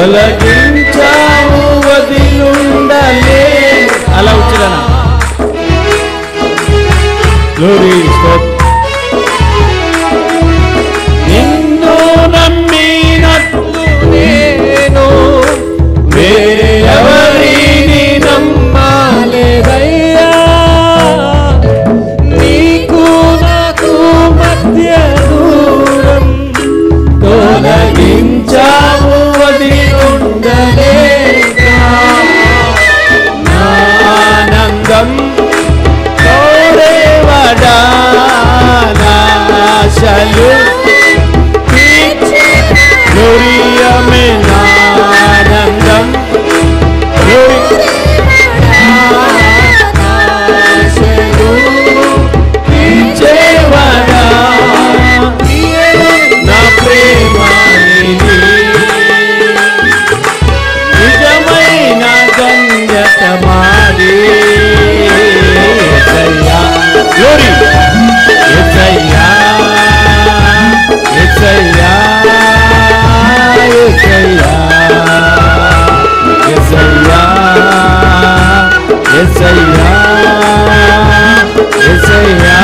తొలగించావు వదిలుండలే అలా వచ్చిరనా గ్లోరీ నిన్ను నమ్మినట్లు నేను వేరెవరిని నమ్మాలేదయ్యా నీకు నాకు మధ్య దూరం తొలగించావు వదిలుండలేక నా ఆనందం తోడేవడా నాశలు గ్లోరియమే నానందం నాశలు తీర్చేవడా నా ప్రేమ నిజమైన గంగత మాడి ఎసయ్యా గ్లోరీ ఎసయ్యా ఎసయ్యా ఎసయ్యా ఎసయ్యా ఎసయ్యా ఎసయ్యా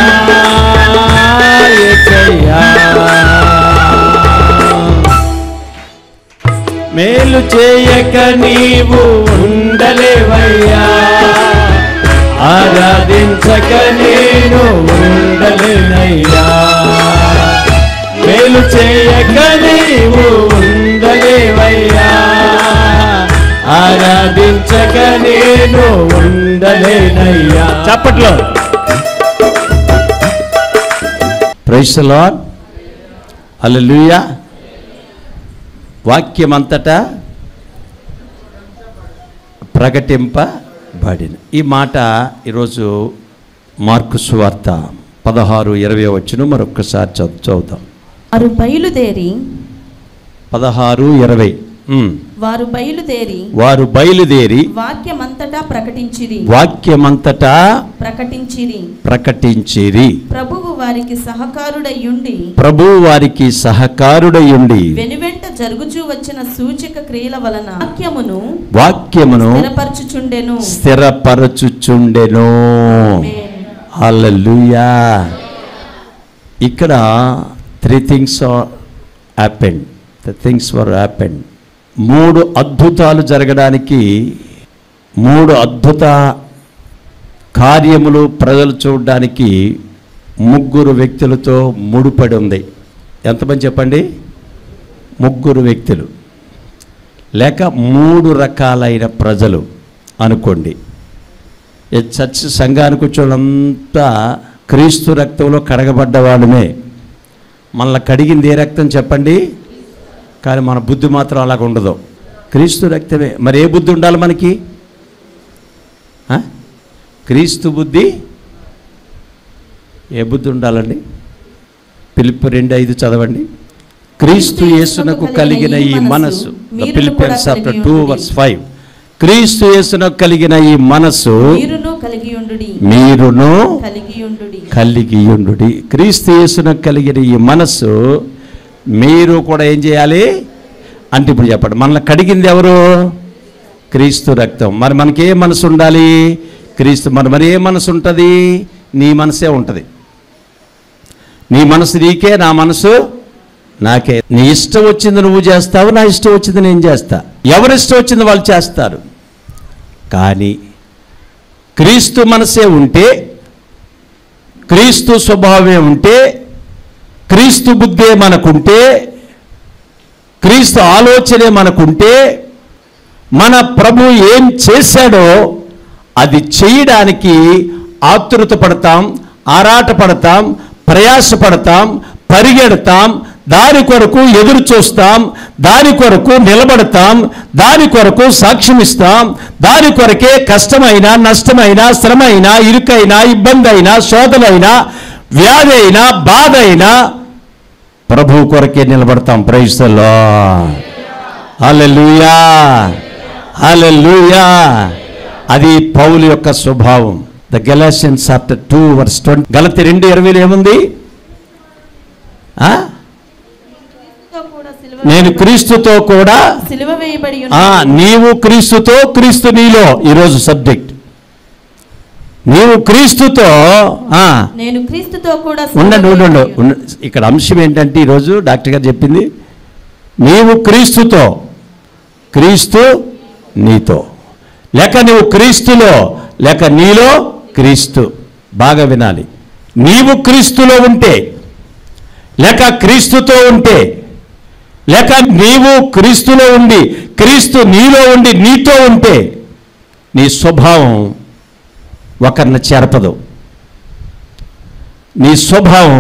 ఎసయ్యా మేలు చేయక నీవు ఉండలేవయ్యా ఆరాధించక నేను ఉండలేనయ్యా మేలు చేయక నీవు ఉండలేవయ్యా ఆరాధించక నేను ఉండలేనయ్యా చప్పట్లో ప్రైస్ లార్డ్ హల్లెలూయా వాక్యమంతటా ప్రకటింపబడిన ఈ మాట ఈరోజు మార్కు సువార్త పదహారు ఇరవై వచ్చును మరొక్కసారి చదువు చదువుతాం వారు బయలుదేరి పదహారు ఇరవై ఉమ్. వారు బయలుదేరి వారు బయలుదేరి వాక్యమంతటా ప్రకటించిరి వాక్యమంతటా ప్రకటించిరి ప్రకటించిరి ప్రభువు వారికి సహకారుడయ్యుండి ప్రభు వారికి సహకారుడయుండి వెనువెంట జరుగుచూ వచ్చిన సూచక క్రియల వలన వాక్యమును వాక్యమును స్థిరపరచుచుండెను స్థిరపరచుచుండెను ఆమేన్. హల్లెలూయా ఇక్కడ three things are happened the things were happened మూడు అద్భుతాలు జరగడానికి మూడు అద్భుత కార్యములు ప్రజలు చూడడానికి ముగ్గురు వ్యక్తులతో ముడిపడి ఉంది ఎంతమంది చెప్పండి ముగ్గురు వ్యక్తులు లేక మూడు రకాలైన ప్రజలు అనుకోండి ఈ చర్చ్ సంఘానికి వచ్చేవాళ్ళంతా క్రీస్తు రక్తంలో కడగబడ్డ వాళ్ళమే మనల్ని కడిగింది ఏ రక్తం చెప్పండి కానీ మన బుద్ధి మాత్రం అలాగ ఉండదు క్రీస్తు రక్తమే మరి ఏ బుద్ధి ఉండాలి మనకి ఆ? క్రీస్తు బుద్ధి ఏ బుద్ధి ఉండాలండి పిలుపు రెండు ఐదు చదవండి క్రీస్తు యేసునకు కలిగిన ఈ మనస్సు the Philippians chapter two verse five క్రీస్తు యేసునకు కలిగిన ఈ మనస్సు మీరును కలిగి ఉండుడి మీరును కలిగి ఉండుడి కలిగియుండు క్రీస్తు యేసునకు కలిగిన ఈ మనస్సు మీరు కూడా ఏం చేయాలి అంటే ఇప్పుడు చెప్పండి మనల్ని కడిగింది ఎవరు క్రీస్తు రక్తం మరి మనకి ఏ మనసు ఉండాలి క్రీస్తు మరి మరి ఏ మనసు ఉంటుంది నీ మనసే ఉంటుంది నీ మనసు నీకే నా మనసు నాకే నీ ఇష్టం వచ్చింది నువ్వు చేస్తావు నా ఇష్టం వచ్చింది నేను చేస్తా ఎవరి ఇష్టం వచ్చింది వాళ్ళు చేస్తారు కానీ క్రీస్తు మనసే ఉంటే క్రీస్తు స్వభావమే ఉంటే క్రీస్తు బుద్ధే మనకుంటే క్రీస్తు ఆలోచనే మనకుంటే మన ప్రభు ఏం చేశాడో అది చేయడానికి ఆతృత పడతాం ఆరాట పడతాం ప్రయాసపడతాం పరిగెడతాం దాని కొరకు ఎదురు చూస్తాం దాని కొరకు నిలబడతాం దాని కొరకు సాక్ష్యం ఇస్తాం దాని కొరకే కష్టమైన నష్టమైన శ్రమైన ఇరుకైనా ఇబ్బంది అయినా శోధనైనా వ్యాధి అయినా బాధ అయినా ప్రభు కొరకే నిలబడతాం ప్రైస్తలో హల్లెలూయా హల్లెలూయా అది పౌలు యొక్క స్వభావం the Galatians chapter two verse twenty గలతి రెండు ఇరవైలో ఏముంది ఆ? కూడా సిలువ నేను క్రీస్తుతో కూడా సిలువ వేయబడి ఆ ఉన్నాను నీవు క్రీస్తుతో క్రీస్తు నీలో ఈరోజు సబ్జెక్ట్ నీవు క్రీస్తుతో ఆ నేను క్రీస్తుతో కూడా సిలువ ఉండండి ఉండండి వేయబడి ఉన్నాను. ఉండ- ఇక్కడ అంశం ఏంటంటే ఈరోజు డాక్టర్ గారు చెప్పింది నీవు క్రీస్తుతో క్రీస్తు నీతో లేక నువ్వు క్రీస్తులో లేక నీలో క్రీస్తు బాగా వినాలి నీవు క్రీస్తులో ఉంటే లేక క్రీస్తుతో ఉంటే లేక నీవు క్రీస్తులో ఉండి క్రీస్తు నీలో ఉండి నీతో ఉంటే నీ స్వభావం ఒకరిని చేరపదు నీ స్వభావం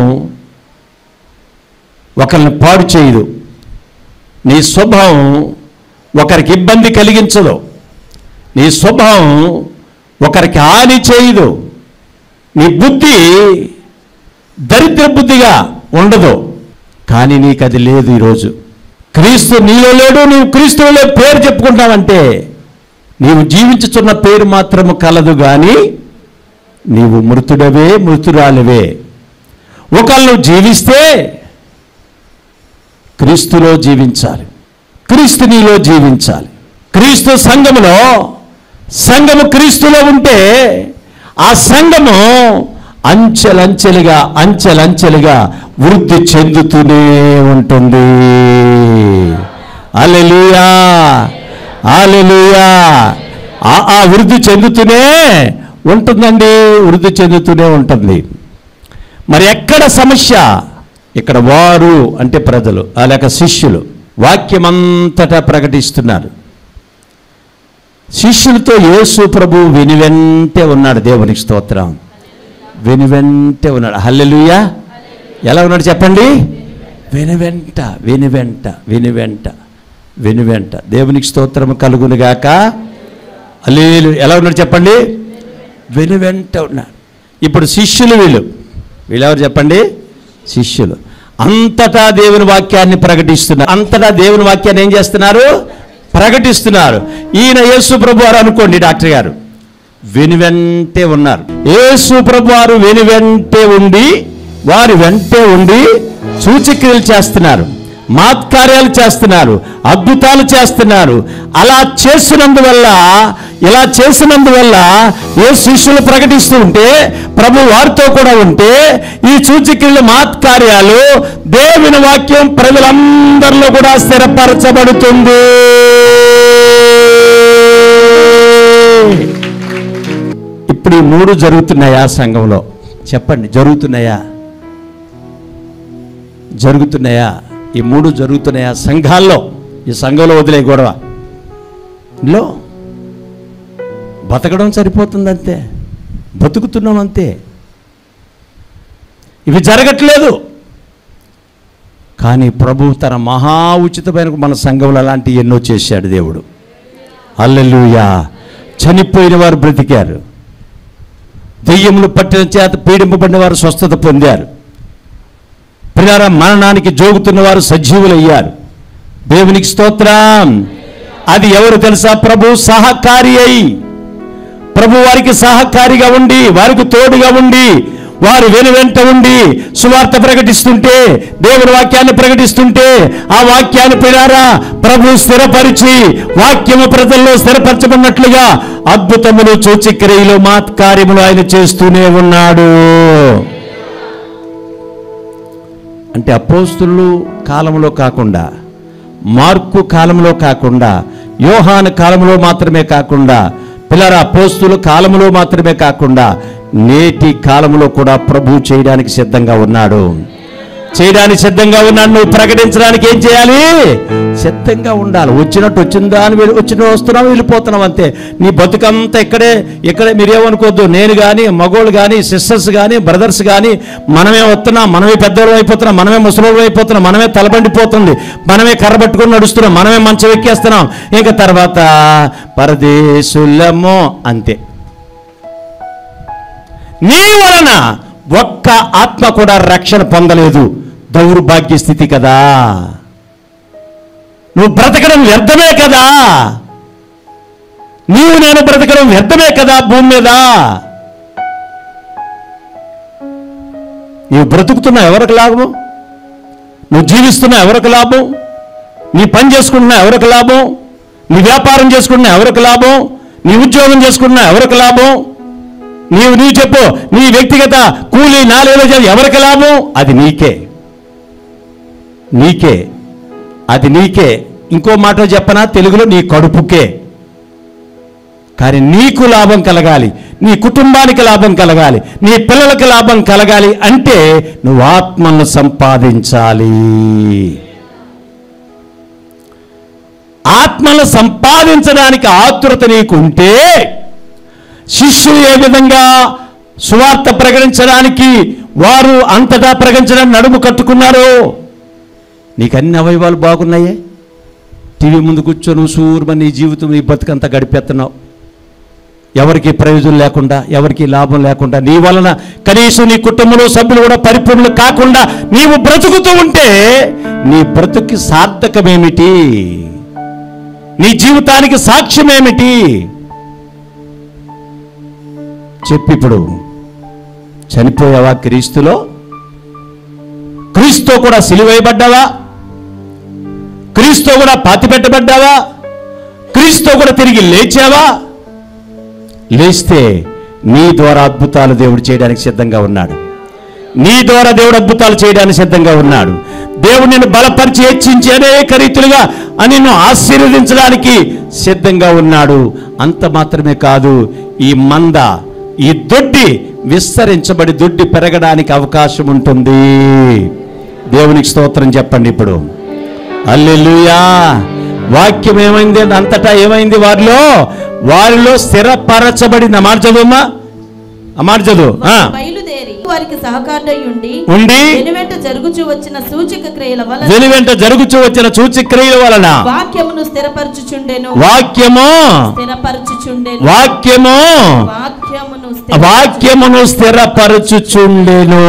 ఒకరిని పాడు చేయదు నీ స్వభావం ఒకరికి ఇబ్బంది కలిగించదు నీ స్వభావం ఒకరికి హాని చేయదు నీ బుద్ధి దరిద్ర బుద్ధిగా ఉండదు కానీ నీకు అది లేదు ఈరోజు క్రీస్తు నీలో లేడు నీవు క్రీస్తులో పేరు చెప్పుకుంటావంటే నీవు జీవించుచున్న పేరు మాత్రము కలదు కానీ నీవు మృతుడవే మృతురాలివే ఒకళ్ళు నువ్వు జీవిస్తే క్రీస్తులో జీవించాలి క్రీస్తు నీలో జీవించాలి క్రీస్తు సంఘములో సంఘము క్రీస్తులో ఉంటే ఆ సంఘము అంచెలంచెలుగా అంచెలంచెలుగా వృద్ధి చెందుతూనే ఉంటుంది అలెలుయా అలెలుయా ఆ ఆ వృద్ధి చెందుతూనే ఉంటుందండి వృద్ధి చెందుతూనే ఉంటుంది మరి ఎక్కడ సమస్య ఇక్కడ వారు అంటే ప్రజలు ఆ లేక శిష్యులు వాక్యమంతటా ప్రకటిస్తున్నారు శిష్యులతో యేసు ప్రభు వెనువెంటే ఉన్నాడు దేవునికి స్తోత్రం వెనువెంటే ఉన్నాడు హల్లెలూయా ఎలా ఉన్నాడు చెప్పండి వెనువెంట వెనువెంట వెనువెంట వెనువెంట దేవునికి స్తోత్రం కలుగునుగాక అల్లేలు ఎలా ఉన్నాడు చెప్పండి వెనువెంట ఉన్నాడు ఇప్పుడు శిష్యులు వీళ్ళు వీళ్ళెవరు చెప్పండి శిష్యులు అంతటా దేవుని వాక్యాన్ని ప్రకటిస్తున్నారు అంతటా దేవుని వాక్యాన్ని ఏం చేస్తున్నారు ప్రకటిస్తున్నారు ఈయన యేసు ప్రభు వారు అనుకోండి డాక్టర్ గారు వెనువెంటే ఉన్నారు యేసు ప్రభు వారు వెనువెంటే ఉండి వారి వెంటే ఉండి సూచక్రియలు చేస్తున్నారు మాత్కార్యాలు చేస్తున్నారు అద్భుతాలు చేస్తున్నారు అలా చేసినందువల్ల ఇలా చేసినందువల్ల ఏ శిష్యులు ప్రకటిస్తూ ఉంటే ప్రభు వారితో కూడా ఉంటే ఈ సూచక్రియలు మాత్కార్యాలు దేవుని వాక్యం ప్రజలందరిలో కూడా స్థిరపరచబడుతుంది ఇప్పుడు ఈ మూడు జరుగుతున్నాయా సంఘంలో చెప్పండి జరుగుతున్నాయా జరుగుతున్నాయా ఈ మూడు జరుగుతున్నాయా సంఘాల్లో ఈ సంఘంలో వదిలే గొడవ లో బతకడం సరిపోతుంది అంతే బతుకుతున్నాం అంతే ఇవి జరగట్లేదు కానీ ప్రభు తన మహా ఉచితమైన మన సంఘంలో అలాంటి ఎన్నో చేశాడు దేవుడు అల్లెలుయా చనిపోయిన వారు బ్రతికారు దెయ్యములు పట్టిన చేత పీడింపబడిన వారు స్వస్థత పొందారు ప్రియార మరణానికి జోగుతున్న వారు సజీవులయ్యారు దేవునికి స్తోత్రం అది ఎవరు తెలుసా ప్రభు సహకారి అయి ప్రభు వారికి సహకారిగా ఉండి వారికి తోడుగా ఉండి వారు వెను వెంట ఉండి సువార్త ప్రకటిస్తుంటే దేవుని వాక్యాన్ని ప్రకటిస్తుంటే ఆ వాక్యాన్ని పిడారా ప్రభు స్థిరపరిచి వాక్యము ప్రజల్లో స్థిరపరచబడినట్లుగా అద్భుతములు సూచిక్రియలు మాత్కార్యములు ఆయన చేస్తూనే ఉన్నాడు అంటే అపోస్తులు కాలంలో కాకుండా మార్కు కాలంలో కాకుండా యోహాను కాలంలో మాత్రమే కాకుండా పిల్లల అపోస్తుల కాలంలో మాత్రమే కాకుండా నేటి కాలంలో కూడా ప్రభు చేయడానికి సిద్ధంగా ఉన్నాడు చేయడానికి సిద్ధంగా ఉన్నాడు నువ్వు ప్రకటించడానికి ఏం చేయాలి సిద్ధంగా ఉండాలి వచ్చినట్టు వచ్చిందా అని వెళ్ళి- వచ్చిన వస్తున్నాం వెళ్ళిపోతున్నాం అంతే నీ బతుకంతా ఇక్కడే ఇక్కడే మీరేమనుకోవద్దు నేను కానీ మగోళ్ళు కానీ సిస్టర్స్ కానీ బ్రదర్స్ కానీ మనమే వస్తున్నాం మనమే పెద్దవాళ్ళు అయిపోతున్నాం మనమే ముసలోళ్ళు అయిపోతున్నాం మనమే తలబండిపోతుంది మనమే కర్ర పట్టుకొని నడుస్తున్నాం మనమే మంచం ఎక్కేస్తున్నాం ఇంకా తర్వాత పరదేశులమో అంతే నీ వలన ఒక్క ఆత్మ కూడా రక్షణ పొందలేదు దౌర్భాగ్య స్థితి కదా నువ్వు బ్రతకడం వ్యర్థమే కదా నీవు నేను బ్రతకడం వ్యర్థమే కదా భూమి మీద నీవు బ్రతుకుతున్నా ఎవరికి లాభం నువ్వు జీవిస్తున్నా ఎవరికి లాభం నీ పని చేసుకుంటున్నా ఎవరికి లాభం నీ వ్యాపారం చేసుకుంటున్నా ఎవరికి లాభం నీ ఉద్యోగం చేసుకుంటున్నా ఎవరికి లాభం నీవు నీవు చెప్పు నీ వ్యక్తిగత కూలీ నాలుగు చేసి ఎవరికి లాభం అది నీకే నీకే అది నీకే ఇంకో మాట చెప్పనా తెలుగులో నీ కడుపుకే కానీ నీకు లాభం కలగాలి నీ కుటుంబానికి లాభం కలగాలి నీ పిల్లలకు లాభం కలగాలి అంటే నువ్వు ఆత్మను సంపాదించాలి ఆత్మను సంపాదించడానికి ఆతురత నీకుంటే శిష్యులు ఏ విధంగా సువార్త ప్రకటించడానికి వారు అంతటా ప్రకటించడానికి నడుము కట్టుకున్నారు నీకు అన్ని అవయవాలు బాగున్నాయే టీవీ ముందు కూర్చొని సూర్మ నీ జీవితం నీ బతుకంతా గడిపేస్తున్నావు ఎవరికి ప్రయోజనం లేకుండా ఎవరికి లాభం లేకుండా నీ వలన కనీసం నీ కుటుంబంలో సభ్యులు కూడా పరిపూర్ణులు కాకుండా నీవు బ్రతుకుతూ ఉంటే నీ బ్రతుక్కి సార్థకమేమిటి నీ జీవితానికి సాక్ష్యమేమిటి చెప్పిప్పుడు చనిపోయావా క్రీస్తులో క్రీస్తు కూడా సిలువేయబడ్డావా క్రీస్తు కూడా పాతిపెట్టబడ్డావా క్రీస్తు కూడా తిరిగి లేచావా లేస్తే నీ ద్వారా అద్భుతాలు దేవుడు చేయడానికి సిద్ధంగా ఉన్నాడు నీ ద్వారా దేవుడు అద్భుతాలు చేయడానికి సిద్ధంగా ఉన్నాడు దేవుడు నిన్ను బలపరిచి హెచ్చించి అనేక రీతులుగా నిన్ను ఆశీర్వదించడానికి సిద్ధంగా ఉన్నాడు అంత మాత్రమే కాదు ఈ మంద ఈ దొడ్డి విస్తరించబడి దొడ్డి పెరగడానికి అవకాశం ఉంటుంది దేవునికి స్తోత్రం చెప్పండి ఇప్పుడు అల్లెలుయా వాక్యం ఏమైంది అంతటా ఏమైంది వారిలో వారిలో స్థిరపరచబడిన మాట చదువుమా ఆ మాట చదువు ఆ. బయలుదేరి వారికి సహకారుడై ఉండి ఉండి వెనువెంట జరుగుచూ వచ్చిన సూచక క్రియల వలన వెనువెంట జరుగుచూ వచ్చిన సూచక్రియల వలన వాక్యమును స్థిరపరచుచుండెను వాక్యము స్థిరపరచుచుండెను వాక్యము వాక్యమును వాక్యమును స్థిరపరచుచుండెను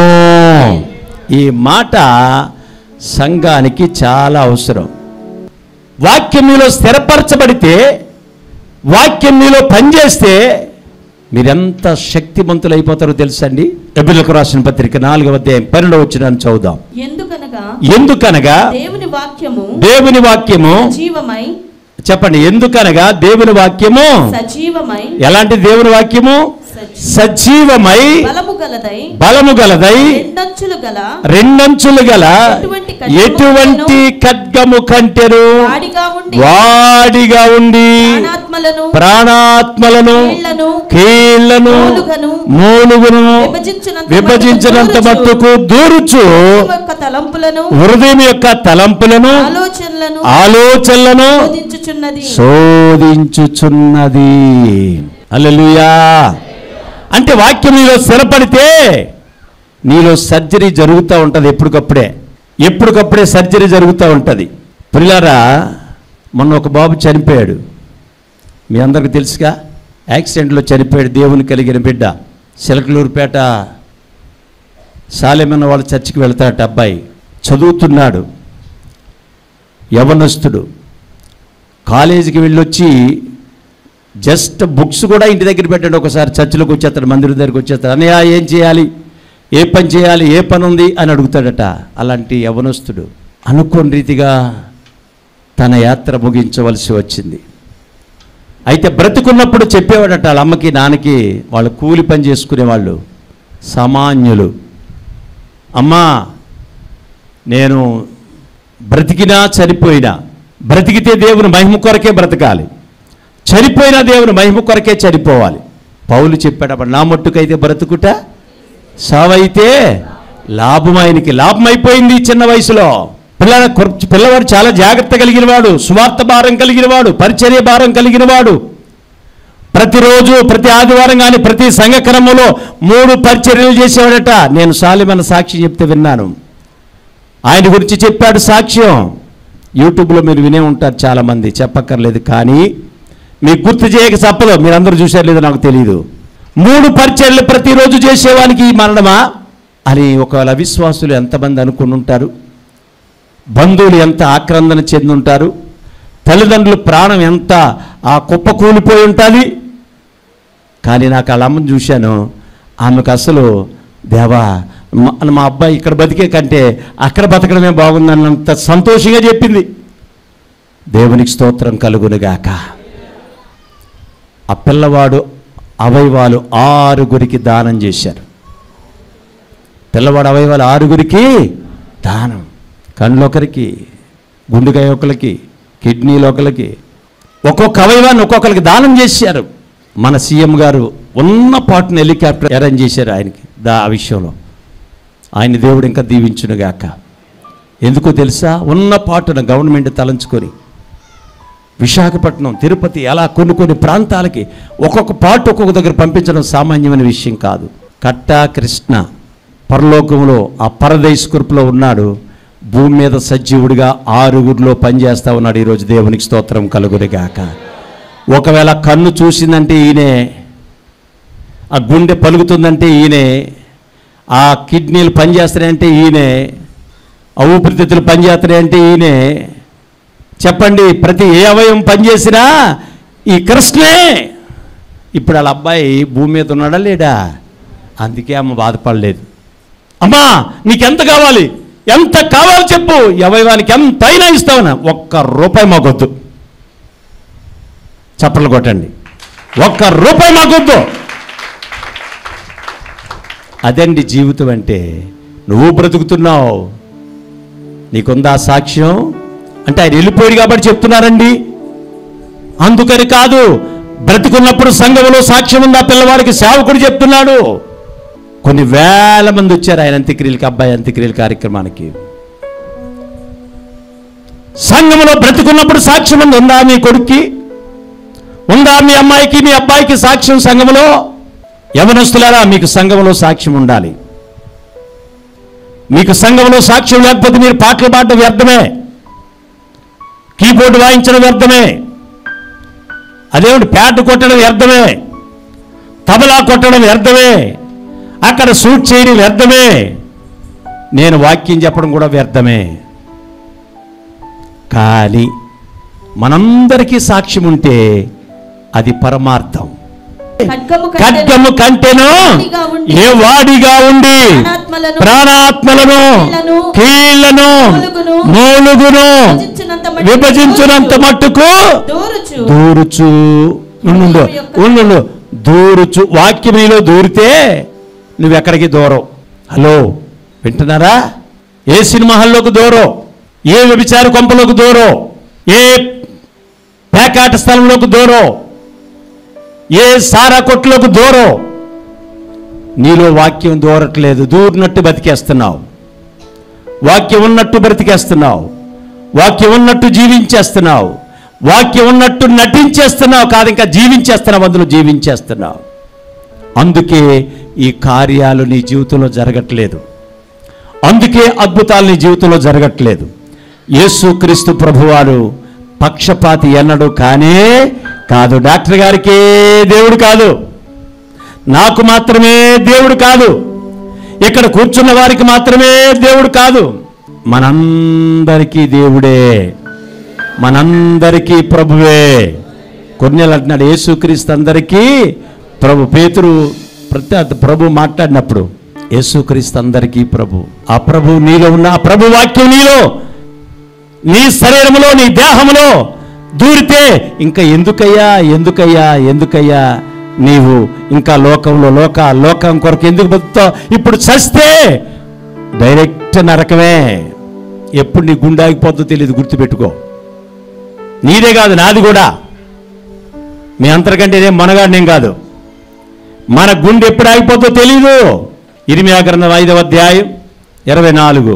ఈ మాట సంఘానికి చాలా అవసరం వాక్యం మీలో స్థిరపరచబడితే వాక్యం మీలో పనిచేస్తే మీరెంత శక్తిమంతులు అయిపోతారో తెలుసండి ఎబిలకు రాసిన పత్రిక నాలుగవ అధ్యాయం పన్నెండవ వచ్చిన చదువుదాం ఎందుకనగా ఎందుకనగా దేవుని వాక్యము దేవుని వాక్యము సజీవమై చెప్పండి ఎందుకనగా దేవుని వాక్యము సజీవమై ఎలాంటి దేవుని వాక్యము సజీ- సజీవమై బలము గలదై బలము గలదై రెండంచులు గల రెండంచులు గల ఎటువంటి ఖడ్గము ఎటువంటి ఖడ్గము కంటెను వాడిగా ఉండి వాడిగా ఉండి ప్రాణాత్మలను ప్రాణాత్మలను కీళ్లను కీళ్లను మూలుగను మూలుగును విభజించినంత విభజించినంత మట్టుకు మట్టుకు దూరుచు హృదయం యొక్క తలంపులను హృదయం యొక్క తలంపులను ఆలోచనలను ఆలోచనలను బోధించుచున్నది శోధించుచున్నది అల్లెలుయా అంటే వాక్యం నీలో స్థిరపడితే నీలో సర్జరీ జరుగుతూ ఉంటుంది ఎప్పటికప్పుడే ఎప్పటికప్పుడే సర్జరీ జరుగుతూ ఉంటుంది పిల్లారా మొన్న ఒక బాబు చనిపోయాడు మీ అందరికి తెలుసుగా యాక్సిడెంట్లో చనిపోయాడు దేవుని కలిగిన బిడ్డ సిలకలూరుపేట సాలెమన్న వాళ్ళ చర్చికి వెళ్తాడట అబ్బాయి చదువుతున్నాడు యవనస్తుడు కాలేజీకి వెళ్ళొచ్చి జస్ట్ బుక్స్ కూడా ఇంటి దగ్గర పెట్టండి ఒకసారి చర్చిలోకి వచ్చేస్తాడు మందిరం దగ్గరికి వచ్చేస్తాడు అన్నయ్య ఏం చేయాలి ఏ పని చేయాలి ఏ పని ఉంది అని అడుగుతాడట అలాంటి యవనస్తుడు అనుకోని రీతిగా తన యాత్ర ముగించవలసి వచ్చింది అయితే బ్రతుకున్నప్పుడు చెప్పేవాడట వాళ్ళ అమ్మకి నాన్నకి వాళ్ళు కూలి పని చేసుకునేవాళ్ళు సామాన్యులు అమ్మా నేను బ్రతికినా చనిపోయినా బ్రతికితే దేవుని మహిమ కొరకే బ్రతకాలి చనిపోయినా దేవుని మహిమ కొరకే చనిపోవాలి పౌలు చెప్పాడు అప్పుడు నా మట్టుకైతే బ్రతుకుట సావైతే లాభం ఆయనకి లాభం అయిపోయింది ఈ చిన్న వయసులో పిల్ల పిల్లవాడు చాలా జాగ్రత్త కలిగిన వాడు సువార్త భారం కలిగిన వాడు పరిచర్య భారం కలిగిన వాడు ప్రతిరోజు ప్రతి ఆదివారం కానీ ప్రతి సంఘక్రమంలో మూడు పరిచర్యలు చేసేవాడట నేను సాలిమన్న సాక్షి చెప్తే విన్నాను ఆయన గురించి చెప్పాడు సాక్ష్యం యూట్యూబ్లో మీరు వినే ఉంటారు చాలామంది చెప్పక్కర్లేదు కానీ మీకు గుర్తు చేయక తప్పదు మీరందరూ చూశారు లేదో నాకు తెలియదు మూడు పరిచర్లు ప్రతిరోజు చేసేవానికి ఈ మరణమా అని ఒకవేళ అవిశ్వాసులు ఎంతమంది అనుకుని ఉంటారు బంధువులు ఎంత ఆక్రందన చెంది ఉంటారు తల్లిదండ్రుల ప్రాణం ఎంత ఆ కుప్ప కూలిపోయి ఉంటుంది కానీ నాకు వాళ్ళ అమ్మని చూశాను ఆమెకు అసలు దేవా మా- మా అబ్బాయి ఇక్కడ బతికే కంటే అక్కడ బతకడమే బాగుందన్నంత సంతోషంగా చెప్పింది దేవునికి స్తోత్రం కలుగునుగాక ఆ పిల్లవాడు అవయవాలు ఆరుగురికి దానం చేశారు పిల్లవాడు అవయవాలు ఆరుగురికి దానం కళ్ళు ఒకరికి గుండెకాయ ఒకరికి కిడ్నీలు ఒకరికి ఒక్కొక్క అవయవాన్ని ఒక్కొక్కరికి దానం చేశారు మన సీఎం గారు ఉన్న పాటును హెలికాప్టర్ అరేంజ్ చేశారు ఆయనకి దా ఆ విషయంలో ఆయన దేవుడు ఇంకా దీవించునుగాక ఎందుకో తెలుసా ఉన్న పాటున గవర్నమెంట్ తలంచుకొని విశాఖపట్నం తిరుపతి అలా కొన్ని కొన్ని ప్రాంతాలకి ఒక్కొక్క పాటు ఒక్కొక్క దగ్గర పంపించడం సామాన్యమైన విషయం కాదు కట్టా కృష్ణ పరలోకంలో ఆ పరదేశ్ కురుపులో ఉన్నాడు భూమి మీద సజీవుడిగా ఆరుగురిలో పనిచేస్తా ఉన్నాడు ఈరోజు దేవునికి స్తోత్రం కలుగురిగాక ఒకవేళ కన్ను చూసిందంటే ఈయనే ఆ గుండె పలుకుతుందంటే ఈయనే ఆ కిడ్నీలు పనిచేస్తున్నాయంటే ఈయనే ఆ ఊపిరితిత్తులు పనిచేస్తున్నాయంటే ఈయనే చెప్పండి ప్రతి ఏ అవయం పనిచేసినా ఈ కృష్ణే ఇప్పుడు వాళ్ళ అబ్బాయి భూమి మీద ఉన్నాడా లేడా అందుకే అమ్మ బాధపడలేదు అమ్మా నీకెంత కావాలి ఎంత కావాలి చెప్పు ఈ అవయవానికి ఎంత అయినా ఇస్తావనా ఒక్క రూపాయి మాకొద్దు చప్పట్లు కొట్టండి ఒక్క రూపాయి మాకొద్దు అదండి జీవితం అంటే నువ్వు బ్రతుకుతున్నావు నీకుందా సాక్ష్యం అంటే ఆయన వెళ్ళిపోయాడు కాబట్టి చెప్తున్నారండి అందుకని కాదు బ్రతికున్నప్పుడు సంఘంలో సాక్ష్యం ఉందా పిల్లవాడికి సేవకుడు చెప్తున్నాడు కొన్ని వేల మంది వచ్చారు ఆయన అంత్యక్రియలకి అబ్బాయి అంత్యక్రియల కార్యక్రమానికి సంఘంలో బ్రతికున్నప్పుడు సాక్ష్యం ఉంది ఉందా మీ కొడుక్కి ఉందా మీ అమ్మాయికి మీ అబ్బాయికి సాక్ష్యం సంఘంలో యవనస్తులారా మీకు సంఘంలో సాక్ష్యం ఉండాలి మీకు సంఘంలో సాక్ష్యం లేకపోతే మీరు పాటలు పాడడం వ్యర్థమే కీబోర్డు వాయించడం వ్యర్థమే అదేమిటి ప్యాడ్ కొట్టడం వ్యర్థమే తబలా కొట్టడం వ్యర్థమే అక్కడ షూట్ చేయడం వ్యర్థమే నేను వాక్యం చెప్పడం కూడా వ్యర్థమే కానీ మనందరికీ సాక్ష్యం ఉంటే అది పరమార్థం ఖడ్గము కంటెను ఖడ్గము కంటెను వాడిగా ఉండి, ఏ వాడిగా ఉండి ప్రాణాత్మలను, ప్రాణాత్మలను కీళ్లను, కీళ్లను మూలుగును, మూలుగును విభజించినంత మట్టుకు విభజించినంత మట్టుకు దూరుచు దూరుచు ఉండు ఉండు దూరుచు వాక్యం నీలో దూరితే నువ్వెక్కడికి దూరం హలో వింటున్నారా ఏ సినిమా హాల్లోకి దూరం ఏ వ్యభిచార కొంపలోకి దూరం ఏ పేకాట స్థలంలోకి దూరం ఏ సారా కొట్లోకి దూరం నీలో వాక్యం దూరట్లేదు దూరినట్టు బతికేస్తున్నావు వాక్యం ఉన్నట్టు బ్రతికేస్తున్నావు వాక్యం ఉన్నట్టు జీవించేస్తున్నావు వాక్యం ఉన్నట్టు నటించేస్తున్నావు కాదు ఇంకా జీవించేస్తున్నావు అందులో జీవించేస్తున్నావు అందుకే ఈ కార్యాలు నీ జీవితంలో జరగట్లేదు అందుకే అద్భుతాలు నీ జీవితంలో జరగట్లేదు యేసుక్రీస్తు ప్రభువారు పక్షపాతి ఎన్నడు కానే కాదు డాక్టర్ గారికే దేవుడు కాదు నాకు మాత్రమే దేవుడు కాదు ఇక్కడ కూర్చున్న వారికి మాత్రమే దేవుడు కాదు మనందరికీ దేవుడే మనందరికీ ప్రభువే కొన్నేళ్ళు అంటున్నాడు యేసుక్రీస్తు అందరికీ ప్రభు పేతురు ప్రతి ప్రభు మాట్లాడినప్పుడు యేసుక్రీస్తు అందరికీ ప్రభు ఆ ప్రభు నీలో ఉన్న ఆ ప్రభు వాక్యం నీలో నీ శరీరములో నీ దేహములో దూరితే ఇంకా ఎందుకయ్యా ఎందుకయ్యా ఎందుకయ్యా నీవు ఇంకా లోకంలో లోక లోకం కొరకు ఎందుకు బతుకుతావు ఇప్పుడు చస్తే డైరెక్ట్ నరకమే ఎప్పుడు నీ గుండె ఆగిపోతుందో తెలియదు గుర్తుపెట్టుకో నీదే కాదు నాది కూడా మీ అంతకంటే నేను మనగాడినేం కాదు మన గుండె ఎప్పుడు ఆగిపోతుందో తెలీదు ఇరిమియా గ్రంథం ఐదవ అధ్యాయం ఇరవై నాలుగు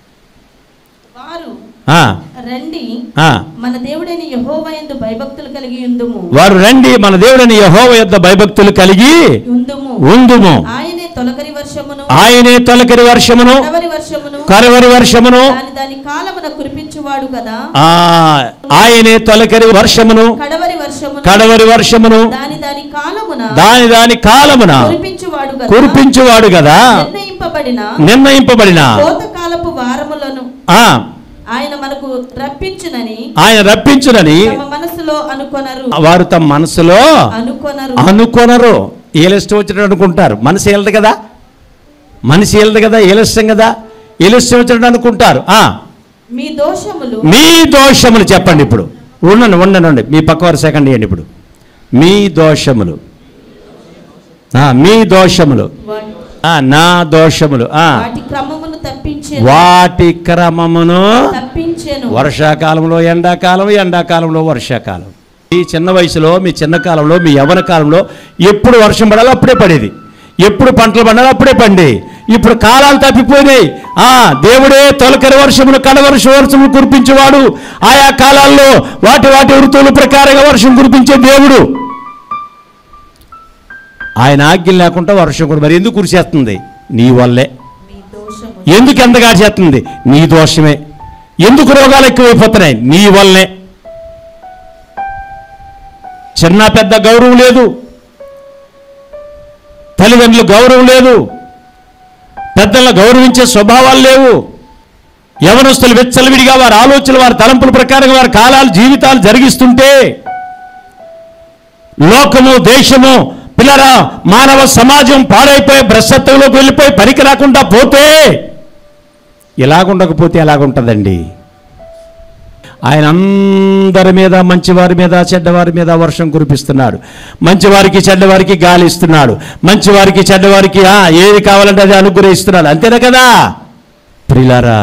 వారు ఆ, రండి ఆ. మన దేవుడైన యెహోవాయందు భయభక్తులు కలిగి ఉందుము వారు రండి మన దేవుడని యహోవ యొద్ద భయభక్తులు కలిగి ఉందుము ఉందుము ఆయనే తొలకరి వర్షమును ఆయనే తొలకరి వర్షమును కడవరి వర్షమును కరవరి వర్షమును దాని దాని కాలమున కురిపించువాడు కదా ఆ ఆయనే తొలకరి వర్షమును కడవరి వర్షమును కడవరి వర్షమును దాని దాని కాలమున దాని దాని కాలమున కురిపించువాడు కదా కురిపించువాడు కదా నిర్ణయింపబడిన నిర్ణయింపబడిన కోతకాలపు వారములను ఆ ఆయన మనకు రప్పించునని ఆయన రప్పించునని తమ మనసులో అనుకొనరు వారు తమ మనసులో అనుకొనరు అనుకొనరు ఏలిష్టం వచ్చినట్టు అనుకుంటారు మనసు ఏలదు కదా మనిషి ఏలదు కదా ఏలిష్టం కదా ఏలిష్టం వచ్చినట్టు అనుకుంటారు ఆ మీ దోషములు మీ దోషములు చెప్పండి ఇప్పుడు ఉండండి ఉండండి మీ పక్కవారు సెకండ్ ఇవ్వండి ఇప్పుడు మీ దోషములు ఆ, మీ దోషములు వాటి- ఆ, నా దోషములు ఆ, వాటి క్రమమును తప్పించే వాటి క్రమమును తప్పించెను వర్షాకాలంలో ఎండాకాలం ఎండాకాలంలో వర్షాకాలం మీ చిన్న వయసులో మీ చిన్న కాలంలో మీ యవన కాలంలో ఎప్పుడు వర్షం పడాలో అప్పుడే పడేది ఎప్పుడు పంటలు పండాలో అప్పుడే పండి ఇప్పుడు కాలాలు తప్పిపోయినాయి ఆ దేవుడే తొలకరి వర్షమును కడవర్ష వర్షము కురిపించేవాడు ఆయా కాలాల్లో వాటి వాటి ఋతువుల ప్రకారంగా వర్షం కురిపించే దేవుడు ఆయన ఆజ్ఞ లేకుండా వర్షం కూడా మరి ఎందుకు కురిసేస్తుంది నీ వల్లే మీ దోషము ఎందుకు ఎంతగా చేస్తుంది నీ దోషమే ఎందుకు రోగాలు ఎక్కువైపోతున్నాయి నీ వల్లే చిన్న పెద్ద గౌరవం లేదు తల్లిదండ్రులు గౌరవం లేదు పెద్దలను గౌరవించే స్వభావాలు లేవు యవనస్తులు వెచ్చలవిడిగా వారి ఆలోచనలు వారి తలంపుల ప్రకారంగా వారి కాలాలు జీవితాలు జరిగిస్తుంటే లోకము దేశము పిల్లరా మానవ సమాజం పాడైపోయి భ్రష్టత్వంలోకి వెళ్ళిపోయి పనికి రాకుండా పోతే ఇలాగుండకపోతే ఎలాగుంటుందండి ఆయన అందరి మీద మంచివారి మీద చెడ్డవారి మీద వర్షం కురిపిస్తున్నాడు మంచివారికి చెడ్డవారికి గాలి ఇస్తున్నాడు మంచివారికి చెడ్డవారికి ఆ, ఏది కావాలంటే అది అనుగ్రహిస్తున్నాడు అంతేనా కదా ప్రిలారా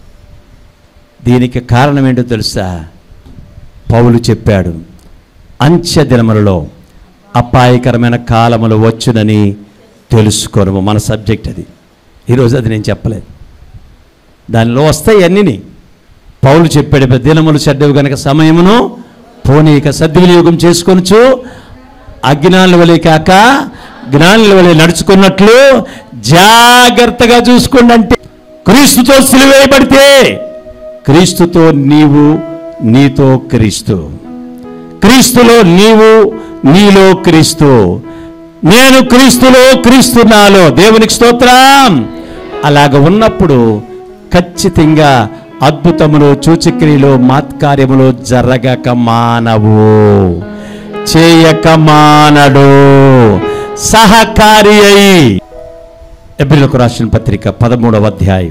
దీనికి కారణం ఏంటో తెలుసా పౌలు చెప్పాడు అంత్య దినములలో అపాయకరమైన కాలములు వచ్చునని తెలుసుకోను మన సబ్జెక్ట్ అది ఈరోజు అది నేను చెప్పలేదు దానిలో వస్తాయి అన్నిని పౌలు చెప్పాడు దినములు చెడ్డవి గనక సమయమును పోనీక సద్వినియోగం చేసుకొనచ్చు అజ్ఞానుల వలె కాక జ్ఞానుల వలె నడుచుకున్నట్లు జాగ్రత్తగా చూసుకోండి అంటే క్రీస్తుతో సిలువేయబడితే క్రీస్తుతో నీవు నీతో క్రీస్తు క్రీస్తులో నీవు నీలో క్రీస్తు నేను క్రీస్తులో క్రీస్తు నాలో దేవునికి స్తోత్రం అలాగ ఉన్నప్పుడు ఖచ్చితంగా అద్భుతములు సూచక్రియలు మాత్కార్యములు జరగక మానవు చేయక మానడు సహకారి అయి ఎబ్రిలకు రాసిన పత్రిక పదమూడవ అధ్యాయం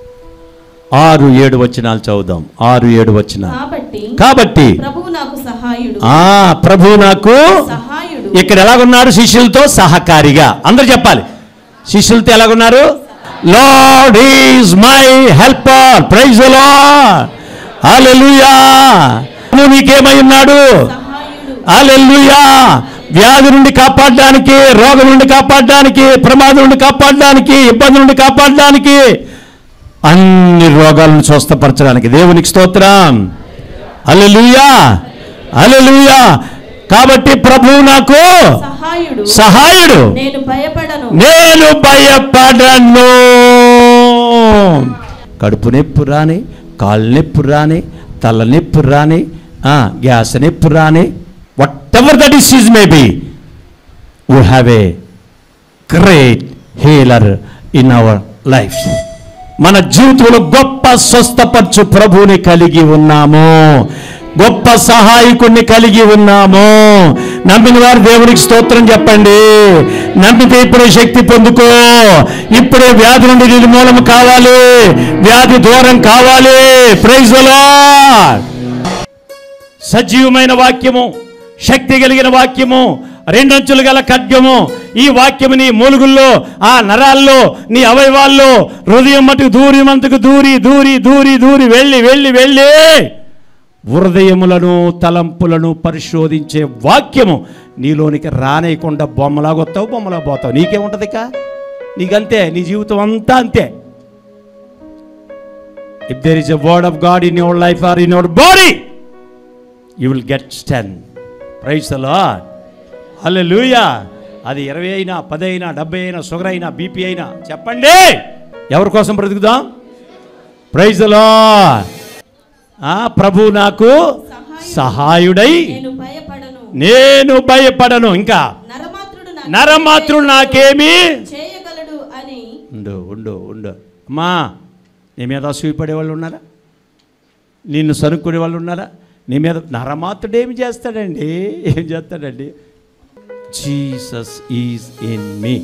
ఆరు ఏడు వచనాలు చదువుదాం ఆరు ఏడు వచనాలు కాబట్టి కాబట్టి ప్రభువు నాకు సహాయుడు ఆ ప్రభు నాకు సహాయుడు ఇక్కడ ఎలాగున్నారు శిష్యులతో సహకారిగా అందరు చెప్పాలి శిష్యులతో ఎలాగున్నారు Lord is my helper praise Lord హల్లెలూయా నువ్వు నీకేమై ఉన్నాడు సహాయుడు హల్లెలూయా వ్యాధి నుండి కాపాడడానికి రోగం నుండి కాపాడడానికి ప్రమాదం నుండి కాపాడడానికి ఇబ్బంది నుండి కాపాడడానికి అన్ని రోగాలను స్వస్థపరచడానికి దేవునికి స్తోత్రం హల్లెలూయా హల్లెలూయా కాబట్టి ప్రభువు నాకు సహాయుడు సహాయుడు నేను భయపడను నేను భయపడను కడుపు నొప్పి రాని కాళ్ళు నొప్పి రాని తల నొప్పి రాని ఆ, గ్యాస్ నొప్పి రాని whatever the disease may be we have a great healer in our life మన జీవితంలో గొప్ప స్వస్థపరచు ప్రభువుని కలిగి ఉన్నాము గొప్ప సహాయకుడిని కలిగి ఉన్నాము నమ్మిన వారు దేవునికి స్తోత్రం చెప్పండి నమ్మితే ఇప్పుడే శక్తి పొందుకో ఇప్పుడే వ్యాధి నుండి నిర్మూలన కావాలి వ్యాధి దూరం కావాలి ప్రైజ్ సజీవమైన వాక్యము శక్తి కలిగిన వాక్యము రెండంచులు గల ఖడ్గము ఈ వాక్యము నీ మూలుగుల్లో ఆ నరాల్లో నీ అవయవాల్లో హృదయం మటుకు దూరి మంతకు దూరి దూరి దూరి దూరి వెళ్ళి వెళ్ళి వెళ్ళి హృదయములను తలంపులను పరిశోధించే వాక్యము నీలోనికి రానేయకుండా బొమ్మలాగొత్తావు బొమ్మలా పోతావు నీకేముంటది ఇక నీకంతే నీ జీవితం అంతా అంతే if there is a word of God in your life or in your body you will get strength praise Lord హల్లెలూయా అది ఇరవై అయినా పది అయినా డెబ్బై అయినా షుగర్ అయినా బీపీ అయినా చెప్పండి ఎవరి కోసం బ్రతుకుదాం ప్రైజ్ లాడ్ ఆ ప్రభు నాకు సహాయుడై నేను భయపడను నేను భయపడను ఇంకా నరమాత్రుడు నాకు నరమాత్రుడు నాకేమి చేయగలడు అని ఉండు ఉండు ఉండు అమ్మా నీ మీద అసూయపడే వాళ్ళు ఉన్నారా నిన్ను సనుక్కునే వాళ్ళు ఉన్నారా నీ మీద నరమాత్రుడు ఏమి చేస్తాడండి ఏం చేస్తాడండి Jesus is in me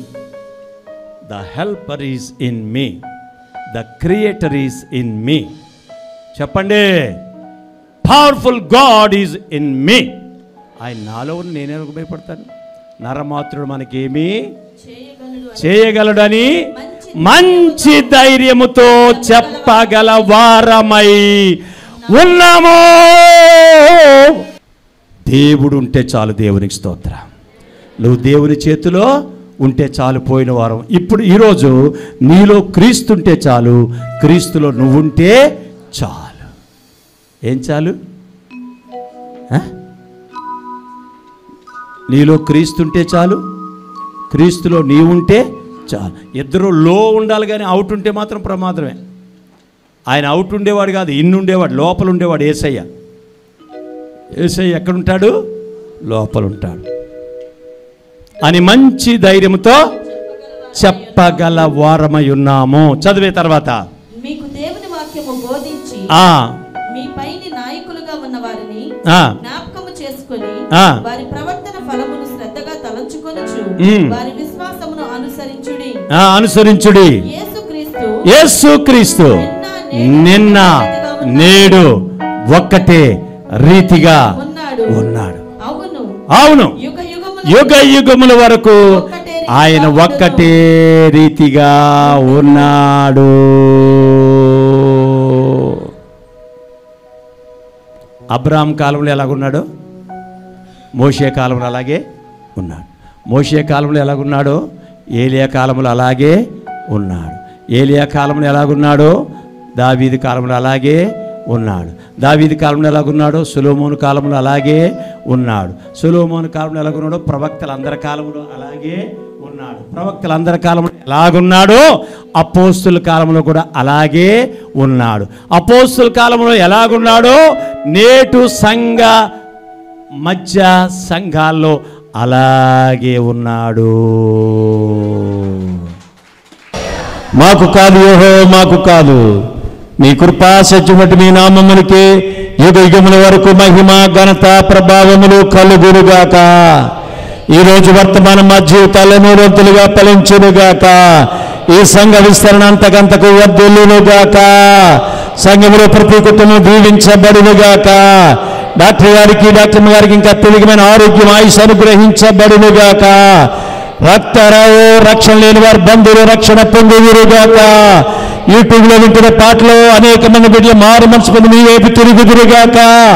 the helper is in me the creator is in me చెప్పండి powerful God is in me ఆయన నాలో ఉన్న నేనే భయపడతాను నరమాత్రుడు మనకేమీ చేయగలడు అని చేయగలడని మంచి మంచి ధైర్యముతో చెప్పగల వారమై ఉన్నాము దేవుడు ఉంటే చాలు దేవునికి స్తోత్ర నువ్వు దేవుని చేతిలో ఉంటే చాలు పోయిన వారం ఇప్పుడు ఈరోజు నీలో క్రీస్తుంటే చాలు క్రీస్తులో నువ్వుంటే చాలు ఏం చాలు ఆ? నీలో క్రీస్తుంటే చాలు క్రీస్తులో నీవుంటే చాలు ఇద్దరు లో ఉండాలి కానీ అవుట్ ఉంటే మాత్రం ప్రమాదమే ఆయన అవుట్ ఉండేవాడు కాదు ఇన్ని ఉండేవాడు లోపల ఉండేవాడు ఏసయ్య ఏసయ్య ఎక్కడుంటాడు లోపల ఉంటాడు అని మంచి ధైర్యంతో చెప్పగల వారమై ఉన్నాము చదివే తర్వాత మీకు దేవుని వాక్యము బోధించి ఆ మీ పైని నాయకులుగా ఉన్న వారిని ఆ, జ్ఞాపకము చేసుకొని ఆ. వారి ప్రవర్తన ఫలమును శ్రద్ధగా తలంచుకొనుచు ఉమ్. వారి విశ్వాసమును అనుసరించుడి ఆ, అనుసరించుడి యేసుక్రీస్తు యేసుక్రీస్తు నిన్న నేడు ఒక్కటే రీతిగా ఉన్నాడు ఉన్నాడు అవును అవును యుగ యుగముల యుగ యుగముల వరకు ఆయన ఒక్కటే రీతిగా ఉన్నాడు అబ్రాహం కాలంలో ఎలాగున్నాడు మోషే కాలంలో అలాగే ఉన్నాడు మోషే కాలంలో ఎలాగున్నాడో ఏలియా కాలంలో అలాగే ఉన్నాడు ఏలియా కాలంలో ఎలాగున్నాడో దావీది కాలంలో అలాగే ఉన్నాడు దావీది కాలంలో ఎలాగున్నాడో సులోమోను కాలంలో అలాగే ఉన్నాడు సులోమోను కాలంలో ఎలాగున్నాడో ప్రవక్తల అందరి కాలంలో అలాగే ఉన్నాడు ప్రవక్తల అందరి కాలంలో ఎలాగున్నాడో అపోస్తుల కాలంలో కూడా అలాగే ఉన్నాడు అపోస్తుల కాలంలో ఎలాగున్నాడో నేటు సంఘ మధ్య సంఘాల్లో అలాగే ఉన్నాడు మాకు కాదు యోహో మాకు కాదు మీ కృపా సత్యమటి మీ నామములకి యుగ యుగముల వరకు మహిమ ఘనత ప్రభావములు కలుగురుగాక ఈ రోజు వర్తమాన మా జీవితాల్లో నూరంతులుగా ఫలించునుగాక ఈ సంఘ విస్తరణ అంతకంతకు వర్ధిల్లునుగాక సంఘములో ప్రతి కుటుంబం దీవించబడునుగాక డాక్టర్ గారికి డాక్టర్ గారికి ఇంకా తెలియమైన ఆరోగ్యం ఆయుష్ అనుగ్రహించబడునుగాక రక్తరావు రక్షణ లేని వారి బంధువులు రక్షణ పొందుదురుగాక యూట్యూబ్ లో వింటున్న పాటలు అనేక మంది బిడ్డలు మారు మనసు పొంది మీ వైపు తిరుగుదురుగాక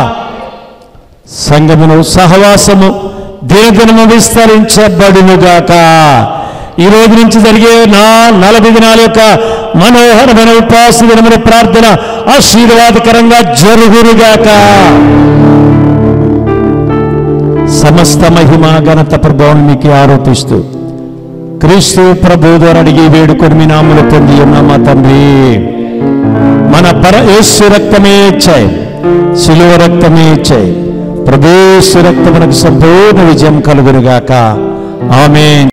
సంగమును సహవాసము దినదినము విస్తరించబడునుగాక ఈ రోజు నుంచి జరిగే నా నలభై దినాల యొక్క మనోహరమైన ఉపవాస దినముల ప్రార్థన ఆశీర్వాదకరంగా జరుగురుగాక సమస్త మహిమ ఘనత ప్రభావం మీకు ఆరోపిస్తూ క్రీస్తు ప్రభు ద్వారా అడిగి వేడుకొని మీ నామలు పొంది ఉన్న మా తండ్రి మన పర యేసు రక్తమే ఇచ్చాయి శిలువ రక్తమే ఇచ్చాయి ప్రభు యేసు రక్తమునకు సంపూర్ణ విజయం కలుగునుగాక ఆమె